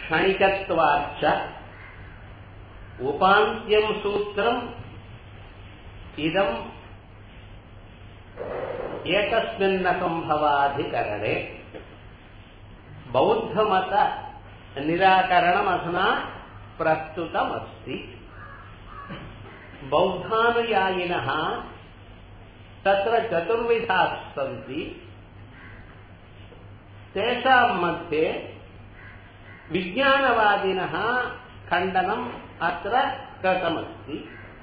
क्षणिकत्वाच्च उपान्त्यम् सूत्रम् इदम् एकस्मिन्नसम्भवाधिकरणे बौद्धमत निराकरणमधुना प्रस्तुतमस्ति बौद्धानुयायिनः तत्र चतुर्विधाः सन्ति तेषां मध्ये विज्ञानवादिनः खण्डनम् अत्र कृतमस्ति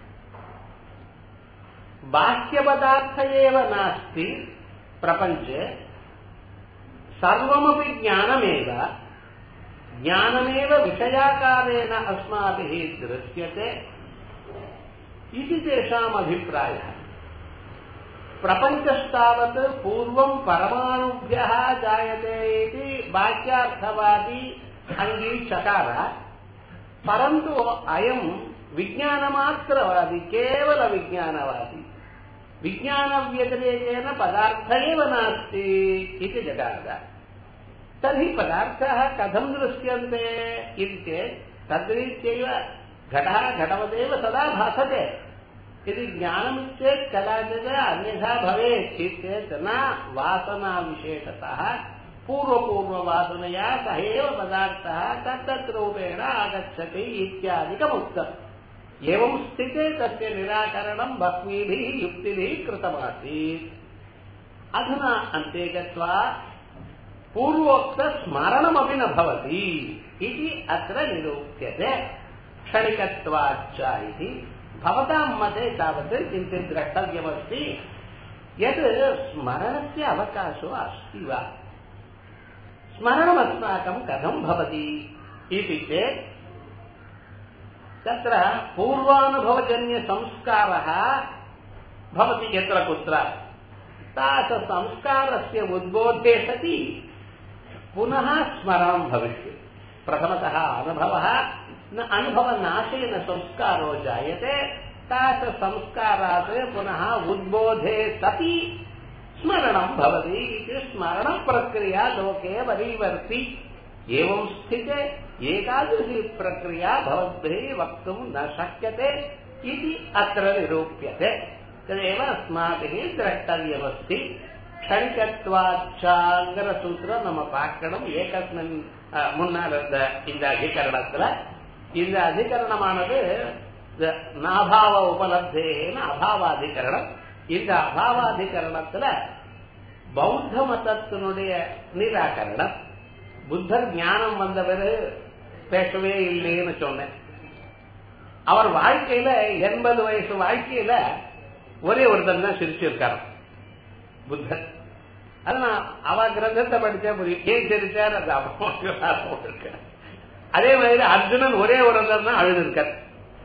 बाह्यपदार्थ एव नास्ति प्रपञ्चे सर्वमपि ज्ञानमेव ज्ञानमेव विषयाकारेण अस्माभिः दृश्यते इति तेषाम् अभिप्रायः प्रपञ्चस्तावत् पूर्वम् परमाणुभ्यः जायते इति वाक्यार्थवादी अङ्गीचकार परन्तु अयम् विज्ञानमात्रवादी केवलविज्ञानवादी विज्ञानव्यतिरेकेन पदार्थ एव नास्ति इति जगाद तर्हि पदार्थाः कथं दृश्यन्ते इति चेत् तद्रीत्यैव घटः घटवदेव सदा भासते यदि ज्ञानमित्येत् कदाचित् अन्यथा भवेत् चेत् न वासनाविशेषतः पूर्वपूर्ववासनया सह एव पदार्थः तत्तद्रूपेण आगच्छति इत्यादिकमुक्तम् एवं स्थिते तस्य निराकरणं बह्वीभिः युक्तिभिः कृतमासीत् अधुना अन्ते गत्वा पूर्वोक्तस्मरणमपि न भवति इति अत्र निरूप्यते क्षणिकत्वाच्च इति भवतां मते तावत् किञ्चित् द्रष्टव्यमस्ति यत् स्मरणस्य अवकाशो अस्ति वा स्मरणमस्माकं कथं भवति इति चेत् तत्र पूर्वानुभवजन्यसंस्कारः भवति यत्र कुत्र तादृशसंस्कारस्य उद्बोधे सति पुनः स्मरणं भविष्यति प्रथमतः अनुभवः न अनुभवनाशेन संस्कारो जायते तादृशसंस्कारात् पुनः उद्बोधे सति स्मरणं भवति इति स्मरणप्रक्रिया लोके वरीवर्ति एवं स्थिते एतादृशी प्रक्रिया भवद्भिः वक्तुं न शक्यते इति अत्र निरूप्यते तदेव अस्माभिः द्रष्टव्यमस्ति க்ஷணிகத்வாச்சாங்கிற நம்ம பார்க்கணும் ஏகஸ்மின் முன்னால் இருந்த இந்த அதிகரணத்துல இந்த அதிகரணமானது நாபாவ உபலப்தேன்னு அபாவாதிகரணம் இந்த அபாவாதிகரணத்துல பௌத்த மதத்தினுடைய நிராகரணம் புத்தர் ஞானம் வந்தவர் பேசவே இல்லைன்னு சொன்னேன் அவர் வாழ்க்கையில எண்பது வயசு வாழ்க்கையில ஒரே ஒருத்தர் தான் சிரிச்சிருக்காரு புத்தர் அதனால் அவ கிரந்தத்தை படிச்சா புரியும் ஏன் சிரிச்சார் அது இருக்கு அதே மாதிரி அர்ஜுனன் ஒரே ஒருத்தர் தான் அழுது இருக்கார்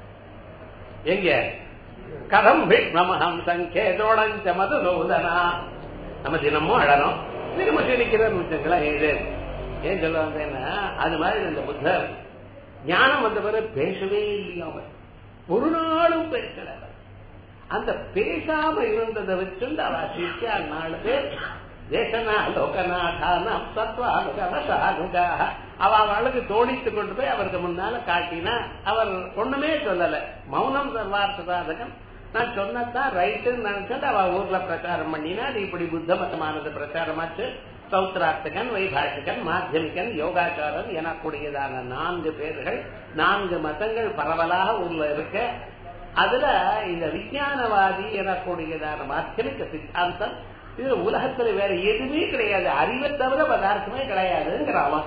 எங்க கதம் நமகம் சங்கேதோடஞ்ச மது நோதனா நம்ம தினமும் அழணும் தினமும் சிரிக்கிறோம்னு வச்சுக்கலாம் இது ஏன் சொல்ல வந்தேன்னா அது மாதிரி இந்த புத்தர் ஞானம் வந்த பிறகு பேசவே இல்லையாம ஒரு நாளும் பேசல அந்த பேசாம இருந்ததை வச்சுண்டு அவ சிரிச்சா நாலு பேர் தேசனா லோகநாதானம் சத்வானுகாக அவ அவளுக்கு தோணித்து கொண்டு போய் அவருக்கு முன்னால காட்டினா அவர் ஒண்ணுமே சொல்லல மௌனம் சர்வார்த்த சாதகம் நான் சொன்னதான் ரைட்டுன்னு நினைச்சிட்டு அவ ஊர்ல பிரச்சாரம் பண்ணினா அது இப்படி புத்த மதமானது பிரச்சாரமாச்சு சௌத்ரார்த்தகன் வைபாஷிகன் மாத்தியமிகன் யோகாச்சாரன் எனக்கூடியதான நான்கு பேர்கள் நான்கு மதங்கள் பரவலாக ஊர்ல இருக்க அதுல இந்த விஞ்ஞானவாதி எனக்கூடியதான மாத்தியமிக சித்தாந்தம் இது உலகத்துல வேற எதுவுமே கிடையாது அறிவை தவிர பதார்த்தமே கிடையாதுங்கிறாமா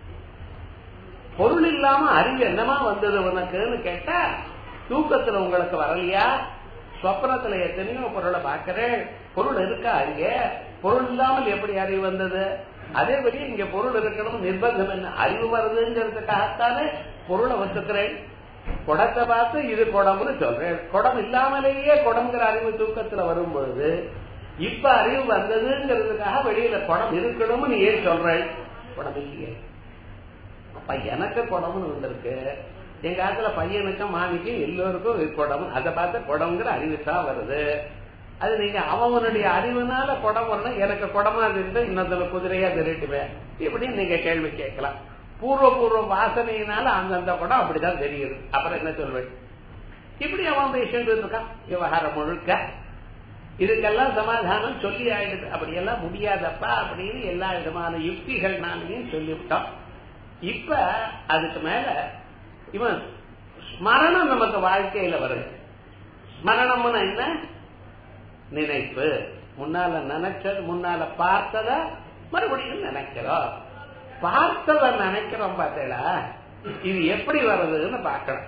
பொருள் இல்லாம அறிவு என்னமா வந்தது உனக்குன்னு கேட்டா தூக்கத்துல உங்களுக்கு வரலையா சொப்னத்துல எத்தனையோ பொருளை பார்க்கிறேன் பொருள் இருக்கா அங்க பொருள் இல்லாமல் எப்படி அறிவு வந்தது அதேபடி இங்க பொருள் இருக்கணும் நிர்பந்தம் என்ன அறிவு வருதுங்கிறதுக்காகத்தானே பொருளை வச்சுக்கிறேன் குடத்தை பார்த்து இது குடம்னு சொல்றேன் குடம் இல்லாமலேயே குடம்ங்கிற அறிவு தூக்கத்துல வரும் பொழுது இப்ப அறிவு வந்ததுங்கிறதுக்காக வெளியில குடம் இருக்கணும்னு ஏன் சொல்றேன் குடம் இல்லையே அப்ப எனக்கு குடம்னு வந்திருக்கு எங்க ஆத்துல பையனுக்கும் மாமிக்கும் எல்லோருக்கும் குடம் அதை பார்த்து குடம்ங்கிற அறிவு தான் வருது அது நீங்க அவனுடைய அறிவுனால குடம் வரணும் எனக்கு குடமா இருந்தா இன்னொருத்தல குதிரையா திருட்டுவேன் இப்படி நீங்க கேள்வி கேட்கலாம் பூர்வ பூர்வ வாசனையினால அந்தந்த படம் அப்படிதான் தெரியுது அப்புறம் என்ன சொல்வேன் இப்படி அவன் பேசிட்டு இருக்கான் விவகாரம் முழுக்க இதுக்கெல்லாம் சமாதானம் சொல்லி ஆயிடுது அப்படியெல்லாம் முடியாதப்பா அப்படின்னு எல்லா விதமான யுக்திகள் நானையும் சொல்லிவிட்டோம் இப்ப அதுக்கு மேல இவன் ஸ்மரணம் நமக்கு வாழ்க்கையில வருது ஸ்மரணம்னு என்ன நினைப்பு முன்னால நினைச்சது முன்னால பார்த்தத மறுபடியும் நினைக்கிறோம் பார்த்தத நினைக்கிறோம் பார்த்தீங்களா இது எப்படி வருதுன்னு பார்க்கணும்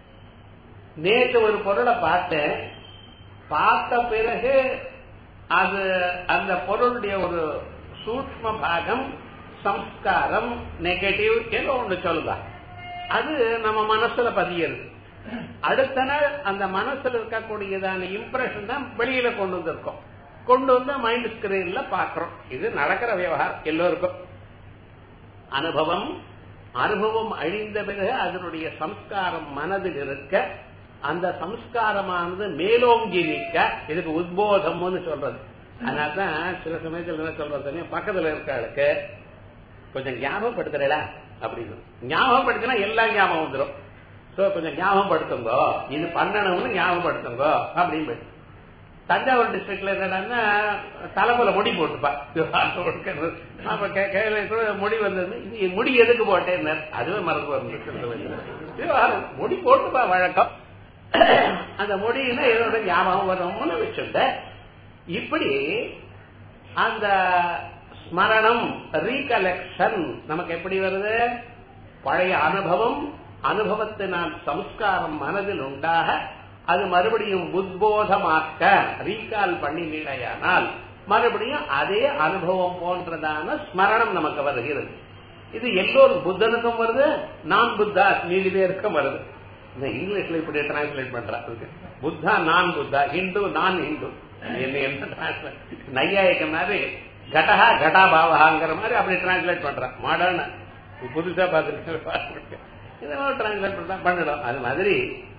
நேற்று ஒரு பொருளை பார்த்தேன் பார்த்த பிறகு அது அந்த பொருளுடைய ஒரு சூக்ம பாகம் சம்ஸ்காரம் நெகட்டிவ் ஏதோ ஒண்ணு சொல்லுதா அது நம்ம மனசுல பதியுது அடுத்த நாள் அந்த மனசுல இருக்கக்கூடியதான இம்ப்ரெஷன் தான் வெளியில கொண்டு வந்திருக்கோம் கொண்டு வந்து மைண்ட் ஸ்கிரீன்ல பாக்குறோம் இது நடக்கிற விவகாரம் எல்லோருக்கும் அனுபவம் அனுபவம் அழிந்த பிறகு அதனுடைய சம்ஸ்காரம் மனதில் இருக்க அந்த சம்ஸ்காரமானது மேலோங்கி நிற்க இதுக்கு உத்போதம்னு சொல்றது அதனால்தான் சில சமயத்தில் என்ன சொல்றது பக்கத்துல இருக்காளுக்கு கொஞ்சம் ஞாபகப்படுத்துறா அப்படின்னு ஞாபகப்படுத்தினா எல்லாம் ஞாபகம் வந்துடும் சோ கொஞ்சம் ஞாபகப்படுத்துங்க இது பண்ணணும்னு ஞாபகப்படுத்துங்க அப்படின்னு தஞ்சாவூர் டிஸ்ட்ரிக்ட்ல என்னன்னா தலைமுறை முடி போட்டுப்பா அப்ப கையில கூட முடி வந்தது இது முடி எதுக்கு போட்டேன் அதுவே மறந்து வந்து முடி போட்டுப்பா வழக்கம் அந்த முடினா என்னோட ஞாபகம் வரும்னு வச்சுட்ட இப்படி அந்த ஸ்மரணம் ரீகலெக்ஷன் நமக்கு எப்படி வருது பழைய அனுபவம் அனுபவத்தினால் சம்ஸ்காரம் மனதில் உண்டாக அது மறுபடியும் உத்போதமாக்க ரீகால் பண்ணினீடையானால் மறுபடியும் அதே அனுபவம் போன்றதான ஸ்மரணம் நமக்கு வருகிறது இது எல்லோரும் புத்தனுக்கும் வருது நான் புத்தா மீதி பேருக்கும் வருது இந்த இங்கிலீஷ்ல இப்படி டிரான்ஸ்லேட் பண்றாங்க புத்தா நான் புத்தா ஹிந்து நான் ஹிந்து என்ன என்ன டிரான்ஸ்லேட் நையாயிக்க மாதிரி கடஹா கடா பாவகாங்கிற மாதிரி அப்படி டிரான்ஸ்லேட் பண்றான் மாடர்ன் புதுசா பார்த்துட்டு இதெல்லாம் டிரான்ஸ்லேட் பண்ணா பண்ணிடும் அது மாதிரி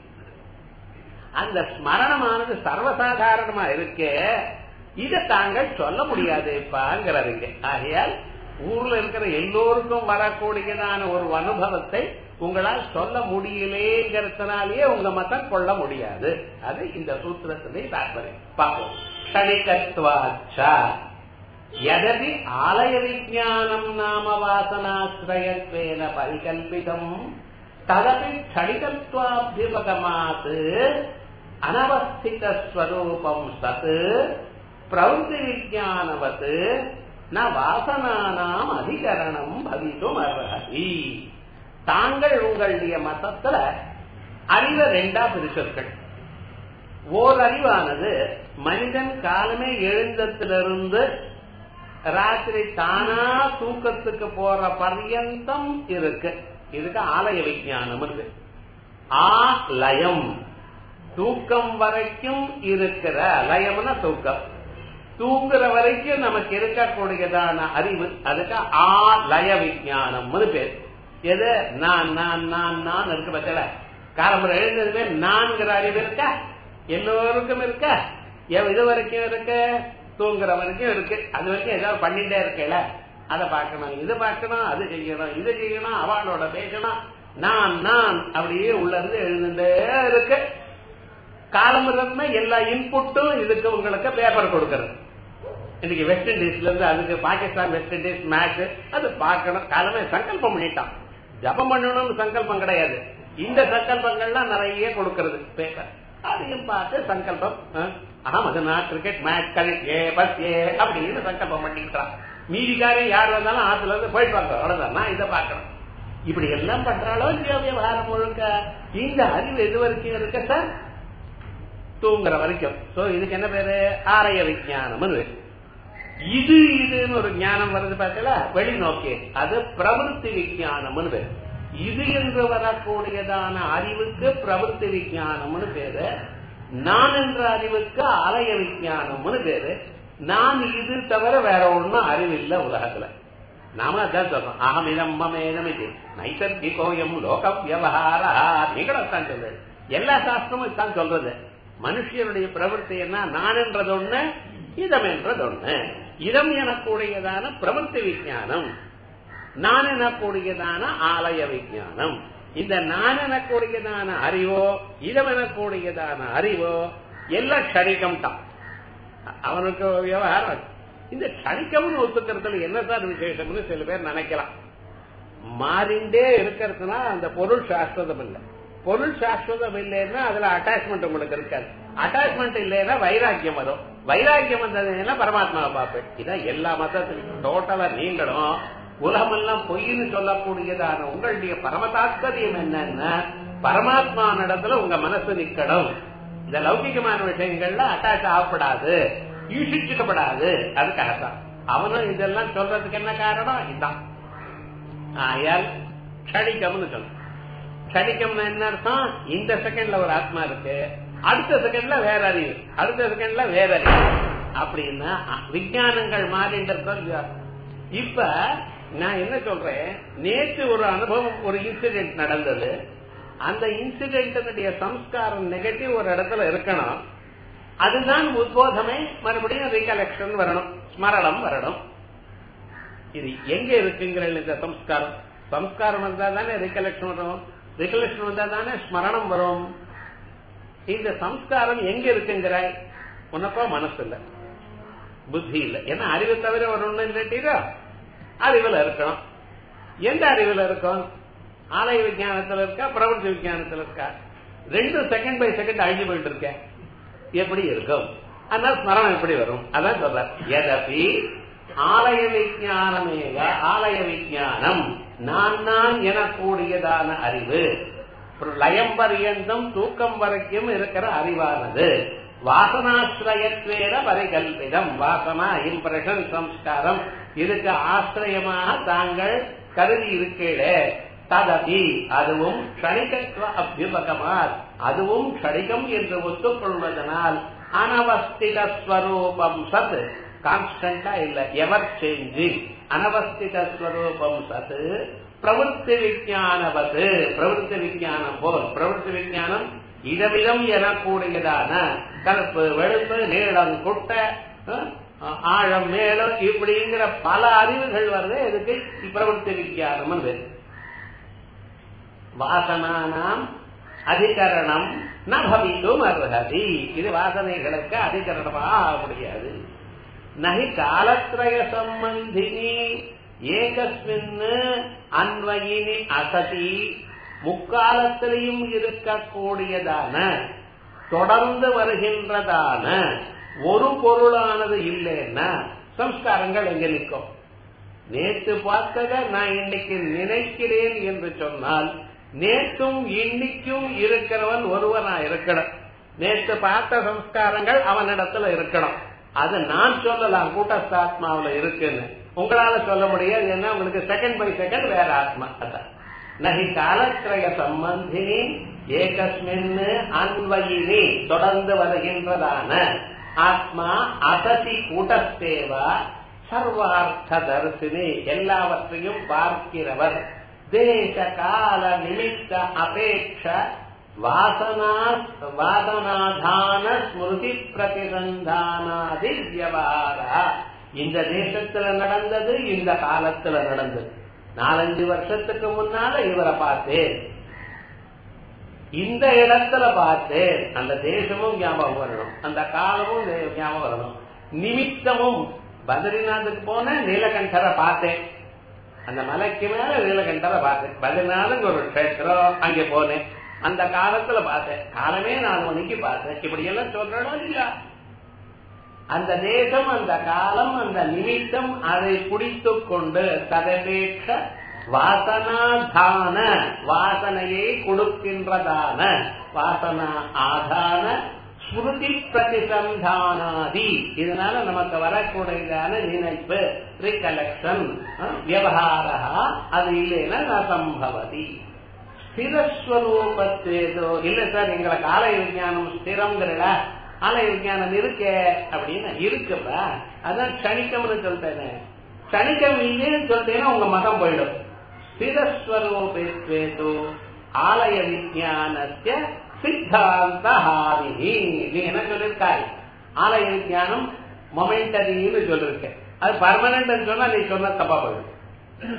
அந்த ஸ்மரணமானது சர்வசாதாரணமா இருக்கே இதை தாங்கள் சொல்ல முடியாதுப்பாங்கிறதுங்க ஆகையால் ஊர்ல இருக்கிற எல்லோருக்கும் வரக்கூடியதான ஒரு அனுபவத்தை உங்களால் சொல்ல முடியலேங்கிறதுனாலேயே உங்க மத்தம் கொள்ள முடியாது அது இந்த சூத்திரத்திலே தாற்பயம் பார்ப்போம் க்ஷணிகத்வாச்சா எதபி ஆலய விஜானம் நாம வாசனாசிரயத்வேன பரிகல்பிதம் ததபி க்ஷணிகத்வாபிபகமாத் அனவஸ்திதஸ்வரூபம் சத் பிரவృத்தி விஜானவத் ந வாசனானாம் அதிகரணம் பவித்தும் அர்ஹதி தாங்கள் உங்களுடைய மதத்துல அறிவை ரெண்டா பிரிச்சிருக்கள் ஓர் அறிவானது மனிதன் காலமே எழுந்தத்திலிருந்து ராத்திரி தானா தூக்கத்துக்கு போற பர்யந்தம் இருக்கு இதுக்கு ஆலய விஜயானம் இருக்கு ஆ லயம் தூக்கம் வரைக்கும் இருக்கிற லயம்னா தூக்கம் தூங்குற வரைக்கும் நமக்கு இருக்கக்கூடியதான அறிவு அதுக்கு ஆ லய விஜயானம் பேர் எது நான் நான் நான் நான் இருக்கு பத்தில காலம்புற எழுந்ததுமே நான்கிற அறிவு இருக்க எல்லோருக்கும் இருக்க இது வரைக்கும் இருக்கு தூங்குற வரைக்கும் இருக்கு அது வரைக்கும் ஏதாவது பண்ணிட்டே இருக்கல அதை பார்க்கணும் இது பார்க்கணும் அது செய்யணும் இது செய்யணும் அவளோட பேசணும் நான் நான் அப்படியே உள்ள இருந்து எழுந்துட்டே இருக்கு காலம்புறமே எல்லா இன்புட்டும் இதுக்கு உங்களுக்கு பேப்பர் கொடுக்கறது இன்னைக்கு வெஸ்ட் இண்டீஸ்ல இருந்து அதுக்கு பாகிஸ்தான் வெஸ்ட் இண்டீஸ் மேட்ச் அது பார்க்கணும் காலமே சங்கல்பம் பண்ணிட்டான் ஜபம் பண்ணணும்னு சங்கல்பம் கிடையாது இந்த சங்கல்பங்கள்லாம் நிறைய கொடுக்கறது பேப்பர் அதையும் பார்த்து சங்கல்பம் அகமதுனா கிரிக்கெட் மேட்ச் கரெக்ட் ஏ பஸ் ஏ அப்படின்னு சங்கல்பம் பண்ணிக்கிட்டான் மீதிக்காரன் யார் வந்தாலும் ஆத்துல இருந்து போயிட்டு வாங்க அவ்வளவுதான் நான் இதை பார்க்கணும் இப்படி எல்லாம் பண்றாளோ இல்லையோ விவகாரம் முழுக்க இந்த அறிவு எது வரைக்கும் இருக்க சார் தூங்குற வரைக்கும் சோ இதுக்கு என்ன பேரு ஆலய விஜயானம் இது இதுன்னு ஒரு ஞானம் வருது பார்த்தல வெளிநோக்கி அது பிரவருத்தி விஜயானம்னு பேரு இது என்று வரக்கூடியதான அறிவுக்கு பிரவருத்தி விஜயானம்னு பேரு நான் என்ற அறிவுக்கு ஆலய விஜயானம்னு பேரு நான் இது தவிர வேற ஒண்ணும் அறிவில்லை உலகத்துல நாம அதான் சொல்றோம் அகமிதம் மமேதம் இது நைசர்கிகோயம் லோக வியவகாரா நீங்களும் சொல்றது எல்லா சாஸ்திரமும் தான் சொல்றது மனுஷனுடைய பிரவருத்தி என்ன நான் என்றது ஒண்ணு இதம் என்றது ஒண்ணு இதம் எனக்கூடியதான பிரவருத்தி விஜயானம் நான் எனக்கூடியதான ஆலய விஞ்ஞானம் இந்த நான் எனக்கூடியதான அறிவோ இடம் எனக்கூடியதான அறிவோ எல்லாம் க்ஷணிகம் தான் அவனுக்கு விவகாரம் இந்த க்ஷணிக்கம்னு ஒத்துக்கிறதுல என்ன சார் விசேஷம்னு சில பேர் நினைக்கலாம் மாறிண்டே இருக்கிறதுனா அந்த பொருள் சாஸ்வதம் இல்லை பொருள் சாஸ்வதம் இல்லைன்னா அதுல அட்டாச்மெண்ட் உங்களுக்கு இருக்காது அட்டாச்மெண்ட் இல்லைன்னா வைராக்கியம் வரும் வைராக்கியம் வந்ததுன்னா பரமாத்மாவை பார்ப்பேன் இதான் எல்லா மதத்திலும் டோட்டலா நீங்களும் உலகமெல்லாம் பொய்ன்னு சொல்லக்கூடியதான உங்களுடைய பரம தாத்பரியம் என்னன்னா பரமாத்மா இடத்துல உங்க மனசு நிக்கணும் இந்த லௌகிகமான விஷயங்கள்ல அட்டாச் ஆகப்படாது ஈஷிச்சுக்கப்படாது அதுக்காகத்தான் அவனும் இதெல்லாம் சொல்றதுக்கு என்ன காரணம் இதுதான் ஆயால் க்ஷணிக்கம்னு சொல்லும் க்ஷணிக்கம்னு என்ன அர்த்தம் இந்த செகண்ட்ல ஒரு ஆத்மா இருக்கு அடுத்த செகண்ட்ல வேற அறிவு அடுத்த செகண்ட்ல வேற அறிவு அப்படின்னா விஞ்ஞானங்கள் மாறின்றது இப்ப நான் என்ன சொல்றேன் நேற்று ஒரு அனுபவம் ஒரு இன்சிடென்ட் நடந்தது அந்த இன்சிடென்டினுடைய சம்ஸ்காரம் நெகட்டிவ் ஒரு இடத்துல இருக்கணும் அதுதான் உத்போதமே மறுபடியும் ரீகலெக்ஷன் வரணும் ஸ்மரணம் வரணும் இது எங்க இருக்குங்கிற இந்த சம்ஸ்காரம் சம்ஸ்காரம் வந்தா தானே ரிகலெக்ஷன் வரும் ரிகலெக்ஷன் வந்தா தானே ஸ்மரணம் வரும் இந்த சம்ஸ்காரம் எங்க இருக்குங்கிற உனக்கோ மனசு இல்ல புத்தி இல்ல ஏன்னா அறிவு தவிர ஒரு ஒண்ணு இல்லட்டீரோ அறிவுல இருக்கணும் எந்த அறிவுல இருக்கும் ஆலய விஞ்ஞானத்துல இருக்கா பிரபஞ்ச விஞ்ஞானத்துல இருக்கா ரெண்டு செகண்ட் பை செகண்ட் அழிஞ்சு போயிட்டு இருக்க எப்படி இருக்கும் அதனால ஸ்மரணம் எப்படி வரும் அதான் சொல்ற எதபி ஆலய விஞ்ஞானமேக ஆலய விஞ்ஞானம் நான் நான் எனக்கூடியதான அறிவு லயம் பரியந்தம் தூக்கம் வரைக்கும் இருக்கிற அறிவானது வாசனாசிரயத்வேன பரிகல்பிதம் வாசனா இம்ப்ரெஷன் சம்ஸ்காரம் இதுக்கு ஆசிரியமாக தாங்கள் கருதி இருக்கீழே ததபி அதுவும் க்ஷணிகத்துவ அபியுபகமால் அதுவும் க்ஷணிகம் என்று ஒத்துக்கொள்வதனால் அனவஸ்தித ஸ்வரூபம் சத் கான்ஸ்டன்டா இல்ல எவர் சேஞ்சிங் அனவஸ்தித ஸ்வரூபம் சத் பிரவருத்தி விஜயானவது பிரவருத்தி விஜயானம் போல் பிரவருத்தி விஜயானம் இடவிதம் எனக்கூடியதான கருப்பு வெளுப்பு நீளம் குட்ட ஆழம் மேலும் இப்படிங்கிற பல அறிவுகள் வருது இதுக்கு பிரவருத்தி விஜயானம் வாசனானாம் அதிகரணம் ந பவித்தும் அர்ஹதி இது வாசனைகளுக்கு அதிகரணமாக ஆக முடியாது நகி காலத்ரய சம்பந்தினி ஏகஸ்மின் அன்வயினி அசதி முக்காலத்திலையும் இருக்கக்கூடியதான தொடர்ந்து வருகின்றதான ஒரு பொருளானது இல்லைன்னா சம்ஸ்காரங்கள் எங்க நிற்கும் நேற்று பார்த்தத நான் இன்னைக்கு நினைக்கிறேன் என்று சொன்னால் நேற்றும் இன்னைக்கும் இருக்கிறவன் ஒருவனா இருக்கணும் நேற்று பார்த்த சம்ஸ்காரங்கள் அவனிடத்துல இருக்கணும் அது நான் சொல்லலாம் கூட்டஸ்தாத்மாவில இருக்குன்னு உங்களால சொல்ல முடியாது ஏன்னா உங்களுக்கு செகண்ட் பை செகண்ட் வேற ஆத்மா அதான் நகி காலத்திரய சம்பந்தினி ஏகஸ்மின் அன்வயினி தொடர்ந்து வருகின்றதான ஆத்மா அசதி கூட்டத்தேவா சர்வார்த்த தரிசினி எல்லாவற்றையும் பார்க்கிறவர் தேச கால நிமித்த அபேட்ச வாசனா வாசனாதான ஸ்மிருதி பிரதிசந்தானாதி வியவகாரா இந்த தேசத்துல நடந்தது இந்த காலத்துல நடந்தது நாலஞ்சு வருஷத்துக்கு முன்னால இவரை பார்த்தேன் இந்த இடத்துல பார்த்தேன் அந்த தேசமும் ஞாபகம் வரணும் அந்த காலமும் ஞாபகம் வரணும் நிமித்தமும் பத்ரிநாத்துக்கு போன நீலகண்டரை பார்த்தேன் அந்த மலைக்கு மேல நீலகண்டரை பார்த்தேன் பத்ரிநாதன் ஒரு கஷேத்திரம் அங்கே போனேன் அந்த காலத்துல பார்த்தேன் காலமே நாலு மணிக்கு பார்த்தேன் இப்படி எல்லாம் சொல்றோம் இல்லையா அந்த தேசம் அந்த காலம் அந்த நிமித்தம் அதை பிடித்து கொண்டு ததபேட்ச வாசனாதான வாசனையை கொடுக்கின்றதான வாசனா ஆதான ஸ்மிருதி பிரதிசந்தானாதி இதனால நமக்கு வரக்கூடியதான நினைப்பு ரிகலெக்ஷன் விவகாரா அது இல்லைன்னா நான் சம்பவதி ஸ்திரஸ்வரூபத்தேதோ இல்ல சார் எங்களுக்கு ஆலய விஞ்ஞானம் ஸ்திரம்ங்கிறல ஆலய விஞ்ஞானம் இருக்கே அப்படின்னு இருக்குப்பா அதான் கணிக்கம்னு சொல்லிட்டேன் கணிக்கம் இல்லைன்னு சொல்லிட்டேன்னா உங்க மதம் போயிடும் ஸ்திரஸ்வரூபேத்வேதோ ஆலய விஞ்ஞானத்திய சித்தாந்த ஹாரிஹி நீ என்ன சொல்லிருக்காய் ஆலய விஞ்ஞானம் மொமெண்டரின்னு சொல்லிருக்க அது பர்மனன்ட் சொன்னா நீ சொன்ன தப்பா போயிடும்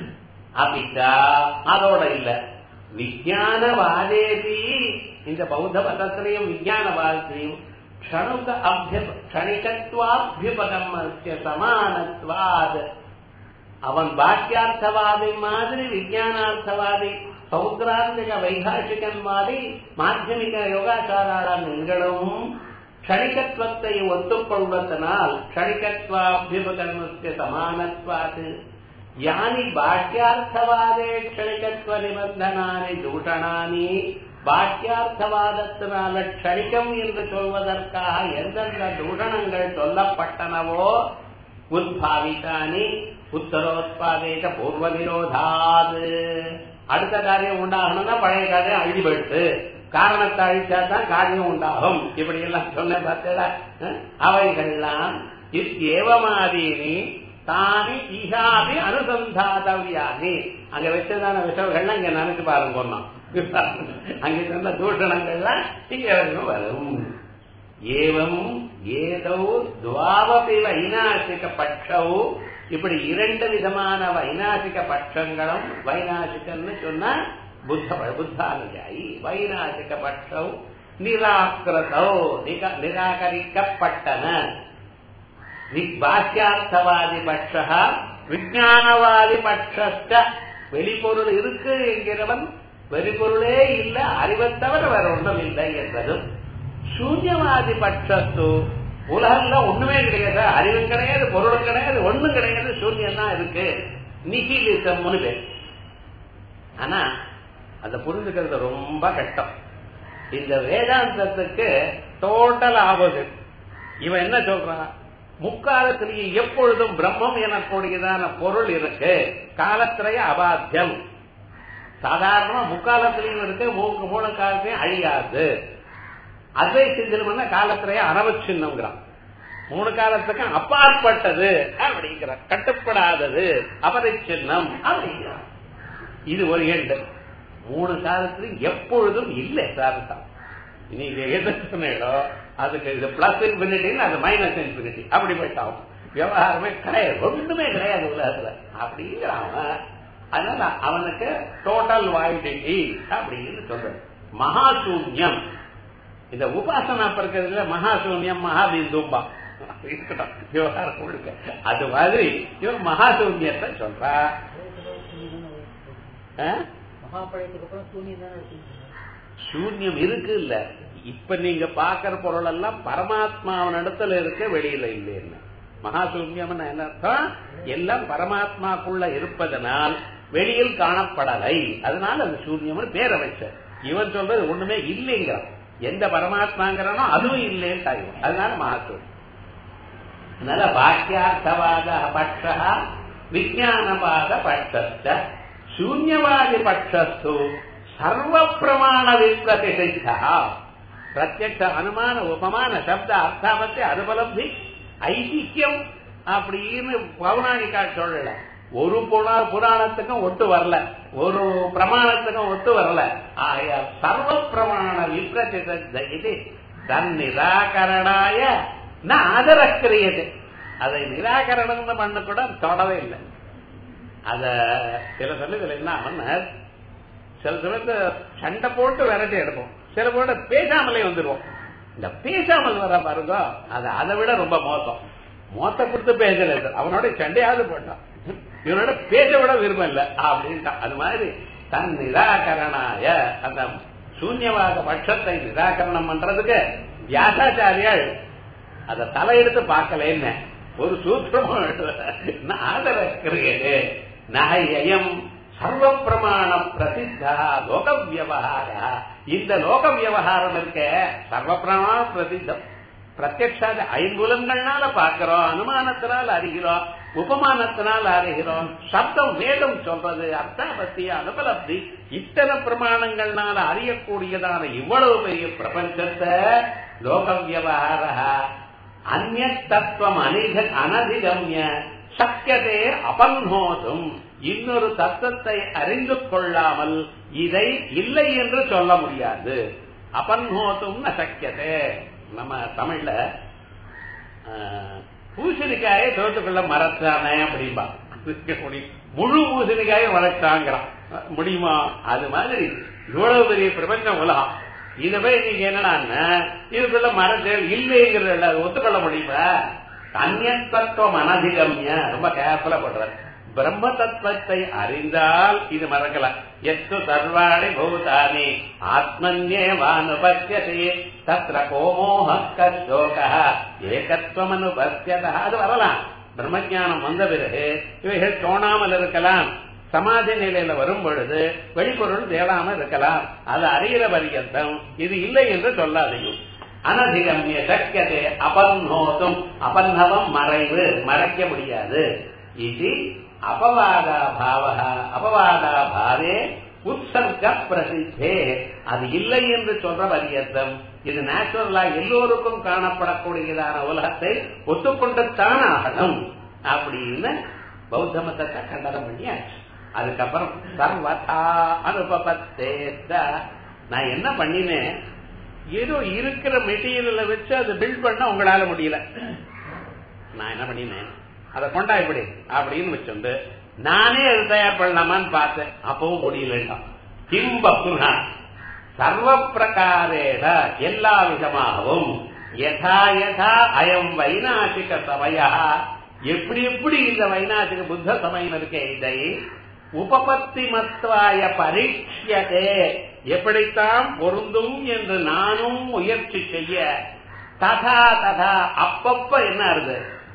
அபிதா அதோட இல்ல விஜயானவாதேபி இந்த பௌத்த மதத்திலையும் விஜயானவாதத்திலையும் க்ஷணுக அபிய க்ஷணிகத்வாபியுபகம் சமானத்வாத் அவன் பாக்கியார்த்தவாதி மாதிரி விஜயானார்த்தவாதி சௌத்ராந்திக வைகாசிகன் மாதிரி மாத்தியமிக யோகாச்சாராள நீங்களும் க்ஷணிகத்துவத்தை ஒத்துக்கொள்வதனால் க்ஷணிகத்வாபியுபகர்மஸ்ய சமானத்வாது யானி பாக்கியார்த்தவாதே க்ஷணிகத்துவ நிபந்தனானி தூஷணானி பாக்கியார்த்தவாதத்தினால க்ஷணிகம் என்று சொல்வதற்காக எந்தெந்த தூஷணங்கள் சொல்லப்பட்டனவோ உத்பாவித்தானி உத்தரோத்பாதேக பூர்வ விரோதாது அடுத்த காரியம் உண்டாகணும்னா பழைய காரியம் அழிஞ்சு போயிடுது காரணத்தை அழிச்சா தான் காரியம் உண்டாகும் இப்படி எல்லாம் சொன்ன பார்த்தா அவைகள்லாம் ஏவமாதீனி தானி இகாபி அனுசந்தாதவியாகி அங்க வச்சதான விஷயங்கள்லாம் இங்க நினைச்சு பாருங்க சொன்னோம் அங்க இருந்த தூஷணங்கள்லாம் இங்க வரைக்கும் வரும் ஏவம் ஏதோ துவாவபி வைநாசிக பட்சவு இப்படி இரண்டு விதமான வைநாசிக பட்சங்களும் வைநாசிகன்னு சொன்னா புத்த புத்தானுஜாயி வைநாசிக பட்சம் நிராகிருதோ நிராகரிக்கப்பட்டன பாக்கியார்த்தவாதி பட்ச விஜயானவாதி பட்ச வெளிப்பொருள் இருக்கு என்கிறவன் வெளிப்பொருளே இல்ல அறிவை தவிர வேற ஒன்றும் இல்லை என்பதும் சூன்யவாதி பட்சத்து உலகம்ல ஒண்ணுமே கிடையாது அறிவும் கிடையாது பொருளும் கிடையாது ஒண்ணும் கிடையாது சூன்யம் தான் இருக்கு நிகிலிசம்னு பேர் ஆனா அதை புரிஞ்சுக்கிறது ரொம்ப கஷ்டம் இந்த வேதாந்தத்துக்கு டோட்டல் ஆப்போசிட் இவன் என்ன சொல்றான் முக்காலத்திலேயே எப்பொழுதும் பிரம்மம் எனக்கூடியதான பொருள் இருக்கு காலத்திலேய அபாத்தியம் சாதாரணமா முக்காலத்திலையும் இருக்கு மூணு மூணு காலத்திலையும் அழியாது அதை சிந்தனை காலத்திலேயே அனவச்சின்னம்ங்கிறான் மூணு காலத்துக்கு அப்பாற்பட்டது அப்படிங்கிற கட்டுப்படாதது அபரிச்சின்னம் அப்படிங்கிறான் இது ஒரு எண்டு மூணு காலத்திலும் எப்பொழுதும் இல்லை சார் தான் நீங்க எது சொன்னீங்களோ அதுக்கு இது பிளஸ் இன்பினிட்டின்னு அது மைனஸ் இன்பினிட்டி அப்படி போயிட்டாகும் விவகாரமே கிடையாது ஒண்ணுமே கிடையாது உலகத்துல அப்படிங்கிறான் அதனால அவனுக்கு டோட்டல் வாய்டிட்டி அப்படின்னு சொல்றது மகாசூன்யம் இந்த உபாசனா இருக்கிறதுல மகாசூன்யம் மகாபிந்தும்பா விவகாரம் முழுக்க அது மாதிரி இவன் மகாசூன்யத்தை சொல்றா சூன்யம் இருக்கு இல்ல இப்ப நீங்க பாக்குற பொருள் எல்லாம் பரமாத்மாவின் இடத்துல இருக்க வெளியில இல்லைன்னு மகாசூன்யம் என்ன அர்த்தம் எல்லாம் பரமாத்மாக்குள்ள இருப்பதனால் வெளியில் காணப்படலை அதனால அந்த சூன்யம் பேரை வச்ச இவன் சொல்றது ஒண்ணுமே இல்லைங்கிறான் எந்த பரமாத்மாங்கிறானோ அதுவும் இல்லைன்னு அதனால மகாசூன்யம் அதனால பாக்கியார்த்தவாத பட்ச விஜயானவாத பட்ச சூன்யவாதி பட்சஸ்து சர்வ பிரமாண விப்ரதிஷா பிரத்யக்ஷ அனுமான உபமான சப்த அர்த்தாவத்தை அனுபலப்தி ஐதிக்கியம் அப்படின்னு பௌராணிகா சொல்லல ஒரு புனா புராணத்துக்கும் ஒட்டு வரல ஒரு பிரமாணத்துக்கும் ஒட்டு வரல ஆய சர்வ பிரமாண விப்ரதிஷ இது தன் நிராகரணாய ந ஆதரக்கிரியது அதை நிராகரணம் பண்ண கூட தொடவே இல்லை அத சில சமயத்துல என்ன ஆகும்னா சில சமயத்துல சண்டை போட்டு விரட்டி எடுப்போம் சில போட்டு பேசாமலே வந்துடுவோம் இந்த பேசாமல் வர பாருங்க அது அதை விட ரொம்ப மோசம் மோத்த கொடுத்து பேசல அவனோட சண்டையாவது போட்டான் இவனோட பேச விட விரும்பம் இல்ல அப்படின்ட்டான் அது மாதிரி தன் நிராகரணாய அந்த சூன்யவாத பட்சத்தை நிராகரணம் பண்றதுக்கு வியாசாச்சாரியால் அதை தலையெடுத்து பார்க்கலன்னு ஒரு சூத்திரமும் ஆதரக்கிறது நகையம் சர்வ பிரமாண பிரசித்தா லோக வியவகார இந்த லோக வியவகாரம் இருக்க சர்வ பிரமாண பிரசித்தம் பிரத்யக்ஷாத ஐம்புலங்கள்னால பார்க்கிறோம் அனுமானத்தினால் அறிகிறோம் உபமானத்தினால் அறிகிறோம் சப்தம் வேதம் சொல்றது அர்த்தாபத்தி அனுபலப்தி இத்தனை பிரமாணங்கள்னால அறியக்கூடியதான இவ்வளவு பெரிய பிரபஞ்சத்தை லோக வியவகார அந்நிய தத்துவம் அனிக அனதிகமிய சக்கியதே அபன்ஹோதும் இன்னொரு தத்துவத்தை அறிந்து கொள்ளாமல் இதை இல்லை என்று சொல்ல முடியாது அபன்ஹோதும் சக்கியதே நம்ம தமிழ்ல பூசணிக்காயை தோட்டுக்குள்ள மரத்தானே அப்படின்பா முழு பூசணிக்காயும் வளர்த்தாங்கிறான் முடியுமா அது மாதிரி இவ்வளவு பெரிய பிரபஞ்சம் உலகம் இத போய் நீங்க என்னடான்னா இதுக்குள்ள மரங்கள் இல்லைங்கிறது அது ஒத்துக்கொள்ள முடியுமா அந்நத்துவம் அனதிகம்ய ரொம்ப கேர்ஃபுல்லா பண்றாரு பிரம்ம தத்துவத்தை அறிந்தால் இது மறக்கலாம் எத்து சர்வாணி பூதானி ஆத்மன்யேவானுபத்தியதே தத்ர கோமோக கோக ஏகத்துவம் அனுபத்தியதா அது வரலாம் பிரம்மஜானம் வந்த பிறகு இவைகள் தோணாமல் இருக்கலாம் சமாதி நிலையில வரும் பொழுது வெளிப்பொருள் தேடாமல் இருக்கலாம் அது அறிகிற பரியந்தம் இது இல்லை என்று சொல்லாதையும் அனதிகமிய சக்கியதே அபர்ணோதும் அபர்ணவம் மறைவு மறைக்க முடியாது இது அபவாதா பாவக அபவாதா பாவே உற்சர்க பிரசித்தே அது இல்லை என்று சொல்ற பரியந்தம் இது நேச்சுரலா எல்லோருக்கும் காணப்படக்கூடியதான உலகத்தை ஒத்துக்கொண்டுத்தான் ஆகணும் அப்படின்னு பௌத்த மதத்தை கண்டனம் பண்ணியாச்சு அதுக்கப்புறம் சர்வதா அனுபவத்தேத்த நான் என்ன பண்ணினேன் ஏதோ இருக்கிற மெட்டீரியலை வச்சு அதை பில்ட் பண்ண உங்களால முடியல நான் என்ன பண்ணினேன் அதை கொண்டா இப்படி அப்படின்னு வச்சுண்டு நானே அது தயார் பண்ணலாமான்னு பார்த்தேன் அப்பவும் முடியலன்னா கிம்பப்புனா சர்வ பிரகாரேட எல்லா விதமாகவும் யதா யதா அயம் வைநாசிக சமயா எப்படி எப்படி இந்த வைநாசிக புத்த சமயம் இருக்கே இதை உபபத்தி மத்வாய பரீட்சியதே எப்படித்தான் பொருந்தும் என்று நானும் முயற்சி செய்ய ததா ததா அப்பப்ப என்ன இருக்கு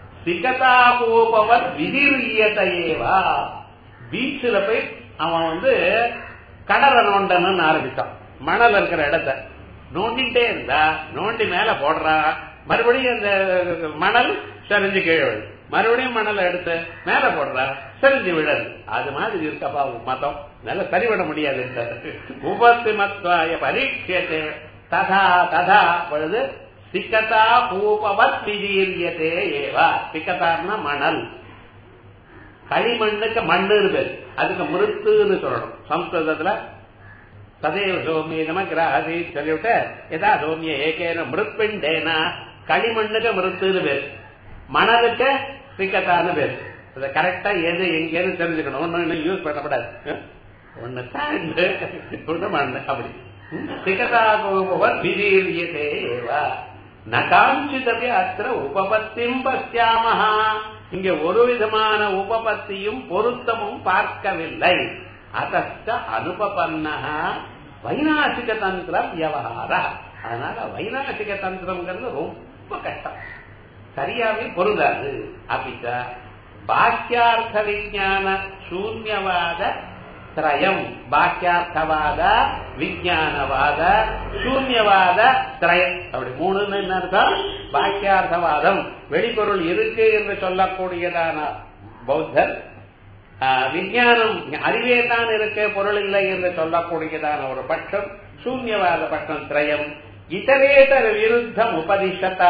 சிகதாபோபவர் விதிரியதையேவா பீச்சில் போய் அவன் வந்து கடலை நோண்டணும்னு ஆரம்பிச்சான் மணல் இருக்கிற இடத்த நோண்டிட்டே இருந்தா நோண்டி மேல போடுறா மறுபடியும் அந்த மணல் சரிஞ்சு கீழே விழுது மறுபடியும் மணலை எடுத்து மேல போடுறா சரிஞ்சு விழது அது மாதிரி இருக்கப்பா மதம் நல்ல சரிவிட முடியாது உபத்து மத்வாய பரீட்சத்தை ததா ததா பொழுது சிக்கதா பூபவத் விதீரியதே ஏவா சிக்கதார்னா மணல் களிமண்ணுக்கு மண்ணு பேர் அதுக்கு மிருத்துன்னு சொல்லணும் சம்ஸ்கிருதத்துல ததேவ சோமியமா கிராசி சொல்லிவிட்டு எதா சோமிய ஏகேன மிருத்பிண்டேனா களிமண்ணுக்கு மிருத்துன்னு பேர் மணலுக்கு சிக்கத்தான்னு பேர் அதை கரெக்டா எது எங்கேன்னு தெரிஞ்சுக்கணும் ஒண்ணு இன்னும் யூஸ் பண்ணக்கூடாது ஒண்ணு சாண்டு ஒண்ணு மண்ணு அப்படி சிகதாபவர் விதீரியதே ஏவா நகாஞ்சிதபி அத்திர உபபத்தியும் பசியாமஹா இங்க ஒரு விதமான உபபத்தியும் பொருத்தமும் பார்க்கவில்லை அதஸ்த அனுபபன்னஹ வைநாசிக தந்திர வியவகார அதனால வைநாசிக தந்திரம்ங்கிறது ரொம்ப கஷ்டம் சரியாவே பொருந்தாது அப்பிச்ச பாக்கியார்த்த விஜான சூன்யவாத திரயம் பாக்கியார்த்தவாத விஜயானவாத சூன்யவாத திரயம் அப்படி மூணுன்னு என்ன அர்த்தம் பாக்கியார்த்தவாதம் வெளிப்பொருள் இருக்கு என்று சொல்லக்கூடியதான பௌத்தர் விஞ்ஞானம் அறிவே தான் இருக்க பொருள் இல்லை என்று சொல்லக்கூடியதான ஒரு பட்சம் சூன்யவாத பட்சம் திரயம் இதரேதர விருத்தம் உபதிஷத்தா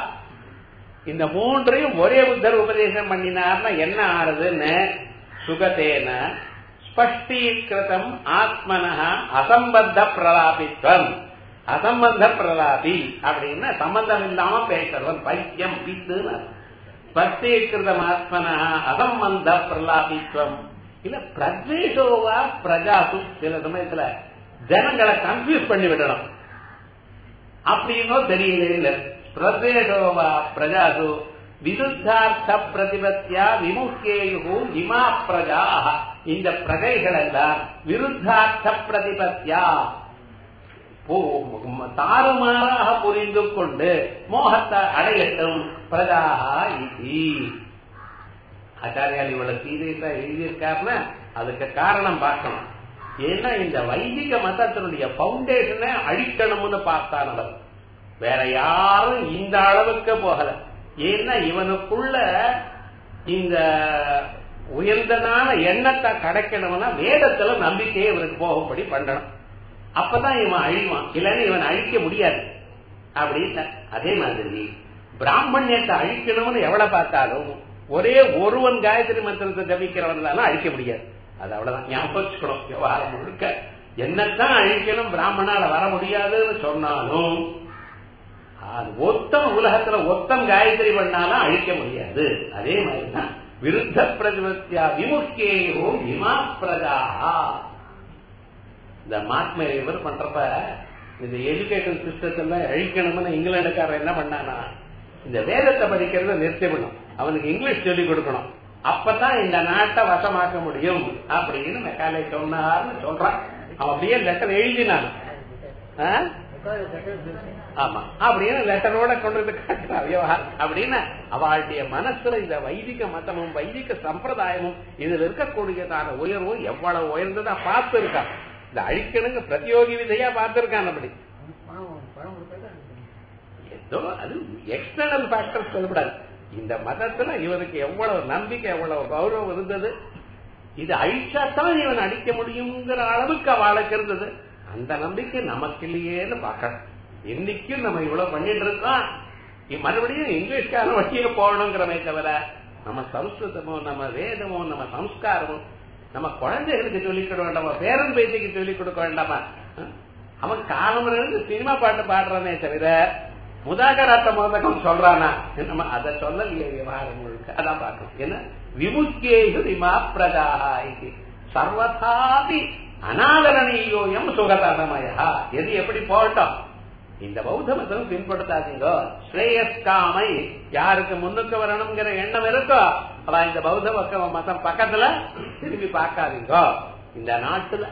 இந்த மூன்றையும் ஒரே புத்தர் உபதேசம் பண்ணினார்னா என்ன ஆறுதுன்னு சுகத்தேன ஸ்பஷ்டீகிருதம் ஆத்மனஹ அசம்பந்த பிரலாபித்வம் அசம்பந்த பிரலாபி அப்படின்னா சம்பந்தம் இல்லாம பேசுறவன் பைத்தியம் பித்துன்னு ஸ்பஷ்டீகிருதம் ஆத்மனஹ அசம்பந்த பிரலாபித்வம் இல்ல பிரத்வேஷோவா பிரஜாசு சில சமயத்துல ஜனங்களை கன்ஃபியூஸ் பண்ணி விடணும் அப்படின்னோ தெரியல இல்ல பிரத்வேஷோவா பிரஜாசு விருத்தார்த்த பிரதிபத்தியா விமுக்கியு இமா பிரஜா இந்த பிரஜைகள் எல்லாம் விருத்தார்த்த பிரதிபத்தியா தாறுமாறாக புரிந்து கொண்டு மோகத்தை அடையட்டும் பிரஜாகா இது ஆச்சாரியால் இவ்வளவு சீரியஸா எழுதியிருக்காருன்னா அதுக்கு காரணம் பார்க்கணும் ஏன்னா இந்த வைதிக மதத்தினுடைய பவுண்டேஷனை அழிக்கணும்னு பார்த்தான் அவர் வேற யாரும் இந்த அளவுக்கு போகல ஏன்னா இவனுக்குள்ள இந்த உயர்ந்ததான எண்ணத்தை கிடைக்கணும்னா வேதத்துல நம்பிக்கையை இவனுக்கு போகும்படி பண்ணணும் அப்பதான் இவன் அழிவான் இல்லைன்னு இவன் அழிக்க முடியாது அப்படின்னு அதே மாதிரி பிராமணியத்தை அழிக்கணும்னு எவ்வளவு பார்த்தாலும் ஒரே ஒருவன் காயத்ரி மந்திரத்தை ஜபிக்கிறவன் தானே அழிக்க முடியாது அது அவ்வளவுதான் ஞாபகம் வச்சுக்கணும் விவகாரம் முழுக்க என்னத்தான் அழிக்கணும் பிராமணால வர முடியாதுன்னு சொன்னாலும் அது ஒத்தம் உலகத்துல ஒத்தம் காயத்ரி பண்ணாலும் அழிக்க முடியாது அதே மாதிரிதான் விருத்த பிரதிபத்தியா விமுக்கியோ இமா பிரஜா இந்த மாத்மே இவர் பண்றப்ப இந்த எஜுகேஷன் சிஸ்டத்துல அழிக்கணும்னு இங்கிலாந்துக்காரன் என்ன பண்ணானா இந்த வேதத்தை படிக்கிறத நிறுத்தி பண்ணும் அவனுக்கு இங்கிலீஷ் சொல்லிக் கொடுக்கணும் அப்பதான் இந்த நாட்டை வசமாக்க முடியும் அப்படின்னு மெக்காலே சொன்னார்னு சொல்றான் அவன் அப்படியே லெட்டர் எழுதினான் ஆ? ஆமா அப்படின்னு லெட்டரோட கொண்டு வந்து காட்டுறான் விவகாரம் அப்படின்னு அவளுடைய மனசுல இந்த வைதிக மதமும் வைதிக சம்பிரதாயமும் இதுல இருக்கக்கூடியதான உயர்வும் எவ்வளவு உயர்ந்ததா பார்த்து இருக்கான் இந்த அழிக்கணுங்க பிரதியோகி விதையா பார்த்திருக்கான் அப்படி ஏதோ அது எக்ஸ்டர்னல் ஃபேக்டர் சொல்லக்கூடாது இந்த மதத்துல இவருக்கு எவ்வளவு நம்பிக்கை எவ்வளவு கௌரவம் இருந்தது இது அழிச்சாத்தான் இவன் அடிக்க முடியுங்கிற அளவுக்கு அவளுக்கு இருந்தது அந்த நம்பிக்கை நமக்கு இல்லையேன்னு பார்க்கணும் இன்னைக்கும் நம்ம இவ்வளவு பண்ணிட்டு இருக்கோம் இ- மறுபடியும் இங்கிலீஷ்காரன் வழியே போகணுங்கிறமே தவிர நம்ம சம்ஸ்கிருதமோ நம்ம வேதமோ நம்ம சம்ஸ்காரமோ நம்ம குழந்தைகளுக்கு சொல்லிக் கொடுக்க வேண்டாமா பேரன் பேத்திக்கு சொல்லிக் கொடுக்க வேண்டாமா அஹ்? அவன் காலம் இருந்து சினிமா பாட்டு பாடுறானே தவிர முதாகராத்த மோதகம் சொல்றானா நம்ம அதை சொல்லலையே விவகாரம் முழுக்க அதான் பார்க்கணும் என்ன விமுக்கியேஷு இமா பிரஜாஹா இது சர்வதாபி அனாதரணீயோயம் சுகதமயா எது எப்படி போகட்டும் இந்த பௌத்த மதம் பின்படுத்தாதீங்க ஸ்ரேயஸ்காமை யாருக்கு முன்னுக்கு வரணுங்கிற எண்ணம் இருக்கோ அவ இந்த பௌத்த பக்க மதம் பக்கத்துல திரும்பி பார்க்காதீங்க இந்த நாட்டுல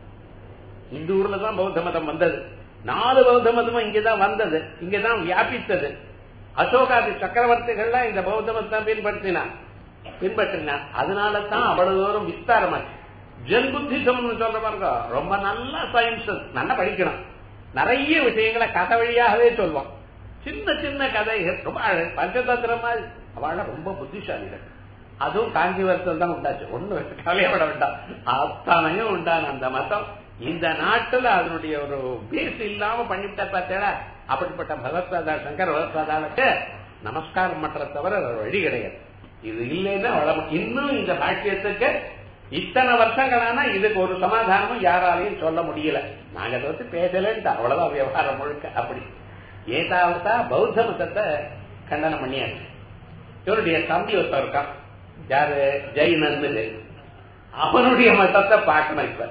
இந்த ஊர்ல தான் பௌத்த மதம் வந்தது நாலு பௌத்த மதமும் இங்கதான் வந்தது இங்கதான் வியாபித்தது அசோகாதி சக்கரவர்த்திகள்லாம் இந்த பௌத்த மதத்தை பின்பற்றினான் பின்பற்றினான் அதனால தான் அவ்வளவு தூரம் விஸ்தாரமாச்சு ஜென் புத்திசம்னு சொல்ற பாருங்க ரொம்ப நல்ல சயின்ஸ் நல்லா படிக்கணும் நிறைய விஷயங்களை கதை வழியாகவே சொல்லுவோம் சின்ன சின்ன கதைகள் ரொம்ப அழகு. பஞ்சதந்திரம் மாதிரி அவள ரொம்ப புத்திசாலிகள் அதுவும் காஞ்சிபுரத்தில் தான் உண்டாச்சு ஒண்ணு கவலையப்பட வேண்டாம் அத்தனையும் உண்டான அந்த மதம் இந்த நாட்டுல அதனுடைய ஒரு பேஸ் இல்லாம பண்ணிவிட்ட பார்த்தேடா அப்படிப்பட்ட பகவத்பாதா சங்கர் பகவத்பாதாவுக்கு நமஸ்காரம் பண்ற தவிர வேற வழி கிடையாது இது இல்லைன்னா வளம் இன்னும் இந்த பாக்கியத்துக்கு இத்தனை வருஷங்களானா இதுக்கு ஒரு சமாதானமும் யாராலையும் சொல்ல முடியல நாங்க அதை பத்தி பேசலன்ட்டு அவ்வளவுதான் விவகாரம் முழுக்க அப்படி ஏதாவதா பௌத்த மதத்தை கண்டனம் பண்ணியாச்சு இவருடைய தம்பி ஒருத்தர் இருக்கான் யாரு ஜெயினன்னு அவனுடைய மதத்தை பார்க்கணும் இப்ப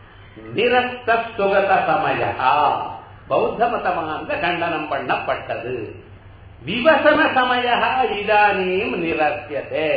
நிரஸ்த சுகத சமயா பௌத்த மதமானது கண்டனம் பண்ணப்பட்டது விவசன சமய இதானியும் நிரஸ்யதே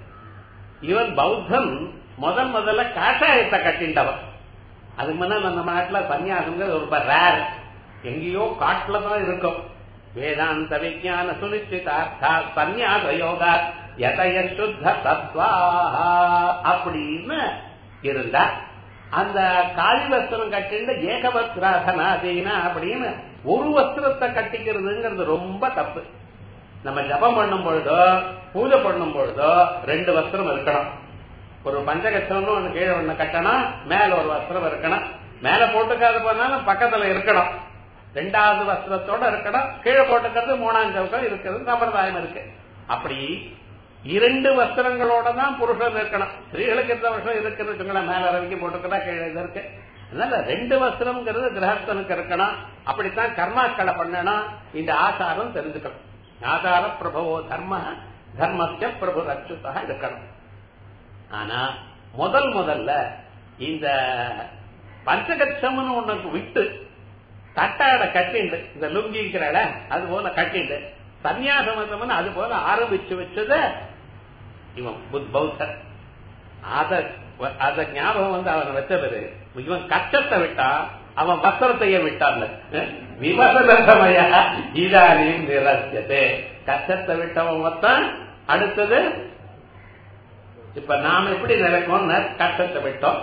இவன் பௌத்தம் முதல் முதல்ல காஷாயத்தை கட்டிண்டவன் அதுக்கு முன்ன நம்ம நாட்டுல சன்னியாசங்கிறது ரொம்ப ரேர் எங்கேயோ காட்டுல தான் இருக்கும் வேதாந்த விஜயான சுனிச்சிதார்த்தா சந்நியாச யோகா எதய சுத்த தத்வாஹா அப்படின்னு இருந்தா அந்த காளி வஸ்திரம் கட்டிண்டு ஏகவஸ்திராசனாதீனா அப்படின்னு ஒரு வஸ்திரத்தை கட்டிக்கிறதுங்கிறது ரொம்ப தப்பு நம்ம ஜபம் பண்ணும் பொழுதோ பூஜை பண்ணும் பொழுதோ ரெண்டு வஸ்திரம் இருக்கணும் ஒரு பஞ்சகச்சம்னு ஒண்ணு கீழே ஒண்ணு கட்டணும் மேல ஒரு வஸ்திரம் இருக்கணும் மேல போட்டுக்காது போனாலும் பக்கத்துல இருக்கணும் ரெண்டாவது வஸ்திரத்தோட இருக்கணும் கீழே போட்டுக்கிறது மூணாம் சவுக்கம் இருக்கிறது சம்பிரதாயம் இருக்கு அப்படி இரண்டு வஸ்திரங்களோட தான் புருஷன் இருக்கணும் ஸ்திரீகளுக்கு எந்த வருஷம் இருக்குன்னு வச்சுங்களேன் மேல வரைக்கும் போட்டுக்கிறா கீழே இது இருக்கு அதனால ரெண்டு வஸ்திரம்ங்கிறது கிரகஸ்தனுக்கு இருக்கணும் அப்படித்தான் கர்மாக்களை பண்ணணும் இந்த ஆசாரம் தெரிஞ்சுக்கணும் ஆசார பிரபவோ தர்ம தர்மஸ்ய பிரபு ரட்சுதா இருக்கணும் ஆனா முதல் முதல்ல இந்த பஞ்சகட்சம்னு ஒண்ணுக்கு விட்டு தட்டாட கட்டிண்டு இந்த லுங்கிங்கிறல அது போல கட்டிண்டு சன்னியாச மதம்னு அது போல ஆரம்பிச்சு வச்சத இவன் புத் பௌத்தர் அத அத ஞாபகம் வந்து அவன் வச்சது இவன் கச்சத்தை விட்டா அவன் வஸ்திரத்தையே விட்டான் விவசன சமய இதானியும் நிரஸ்யதே கச்சத்தை விட்டவன் மொத்தம் அடுத்தது இப்ப நாம எப்படி நினைக்கணும் கட்டத்தை விட்டோம்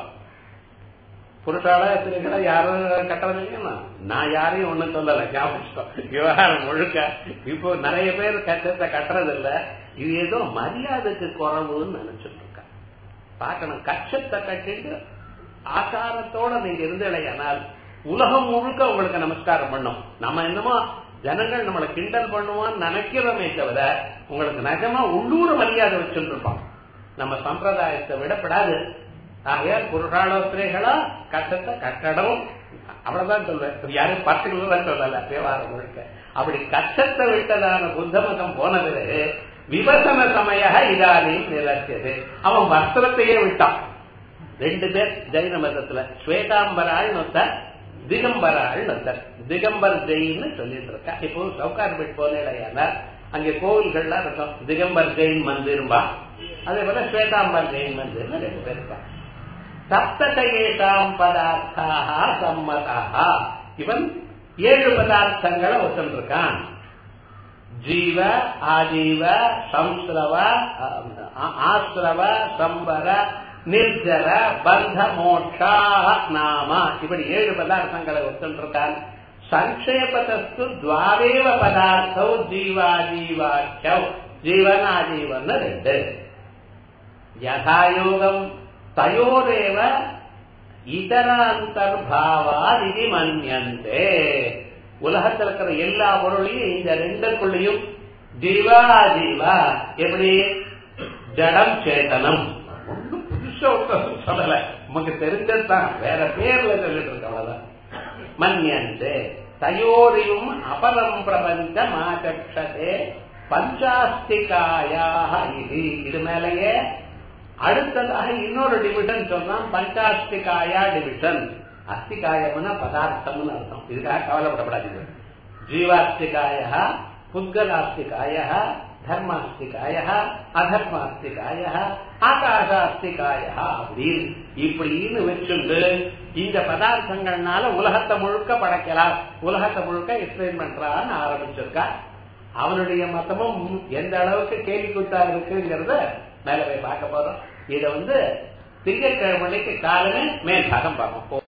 புருஷால ஸ்திரீகளை யாரும் கட்டுறது நான் யாரையும் ஒண்ணும் சொல்லல ஞாபகம் விவகாரம் முழுக்க இப்போ நிறைய பேர் கட்டத்தை கட்டுறது இல்ல இது ஏதோ மரியாதைக்கு குறவுன்னு நினைச்சிட்டு இருக்கா பார்க்கணும் கச்சத்தை கட்டிட்டு ஆசாரத்தோட நீங்க இருந்தலையானால் உலகம் முழுக்க உங்களுக்கு நமஸ்காரம் பண்ணும் நம்ம என்னமோ ஜனங்கள் நம்மளை கிண்டல் பண்ணுவான்னு நினைக்கிறோமே தவிர உங்களுக்கு நிஜமா உள்ளூர் மரியாதை வச்சுட்டு இருப்போம் நம்ம சம்பிரதாயத்தை விடப்படாது ஆகையால் புருஷாலோ ஸ்திரீகளோ கட்டத்தை கட்டடம் அவ்வளவுதான் சொல்வேன் யாரும் பர்டிகுலரா சொல்லல தேவாரம் முழுக்க அப்படி கட்டத்தை விட்டதான புத்த மதம் போன பிறகு விவசன சமய இதானியும் நிலத்தியது அவன் வஸ்திரத்தையே விட்டான் ரெண்டு பேர் ஜெயின மதத்துல ஸ்வேதாம்பராள் ஒருத்தர் திகம்பராள் ஒருத்தர் திகம்பர் ஜெயின்னு சொல்லிட்டு இருக்கா இப்போ சவுகார்பேட் போனேடையான அங்கே கோவில்கள்லாம் இருக்கும் திகம்பர் ஜெயின் மந்திரும்பா அதே போல ஸ்வேதாம்பர் ஜெயின் மந்திர்னு ரெண்டு பேர் இருக்கா சப்தகேஷாம் பதார்த்தாக சம்மதாக இவன் ஏழு பதார்த்தங்களை ஒத்துருக்கான் ஜீவ ஆஜீவ சம்ஸ்ரவ ஆஸ்ரவ சம்பர நிர்ஜர பந்த மோட்சா நாம இப்படி ஏழு பதார்த்தங்களை ஒத்துருக்கான் சங்கேபதஸ்து துவாரேவ பதார்த்தம் ஜீவாஜீவாக்கியம் ஜீவன் ஆஜீவன் ரெண்டு யதாயோகம் தயோரேவ இதராந்தர்பாவாத் இது மன்யந்தே உலகத்தில் இருக்கிற எல்லா பொருளையும் இந்த ரெண்டுக்குள்ளேயும் ஜீவா ஜீவா எப்படி ஜடம் சேதனம் ஒன்றும் புதுசா ஒருத்தர் சொல்லல நமக்கு தெரிஞ்சதுதான் வேற பேர்ல சொல்லிட்டு இருக்க அவ்வளவுதான் மன்யந்தே தயோரியும் அபரம் பிரபஞ்சம் ஆச்சக்ஷதே பஞ்சாஸ்திகாயாக இது இது மேலேயே அடுத்ததாக இன்னொரு டிவிஷன் சொன்னான் பஞ்சாஸ்திகாயா டிவிஷன் அஸ்திகாயம்னா பதார்த்தம்னு அர்த்தம் இதுக்காக கவலைப்படப்படாது ஜீவாஸ்திகாய புத்கலாஸ்திகாய தர்மாஸ்திகாய அதர்மாஸ்திகாய ஆகாசாஸ்திகாய அப்படின்னு இப்படின்னு வச்சுண்டு இந்த பதார்த்தங்கள்னால உலகத்தை முழுக்க படைக்கலாம் உலகத்தை முழுக்க எக்ஸ்பிளைன் பண்றான்னு ஆரம்பிச்சிருக்கா அவனுடைய மதமும் எந்த அளவுக்கு கேள்விக்குத்தா இருக்குங்கிறத மேல போய் பார்க்க போறோம் இதை வந்து திங்கட்கிழமைக்கு காலமே மேல் பாகம் பார்ப்போம்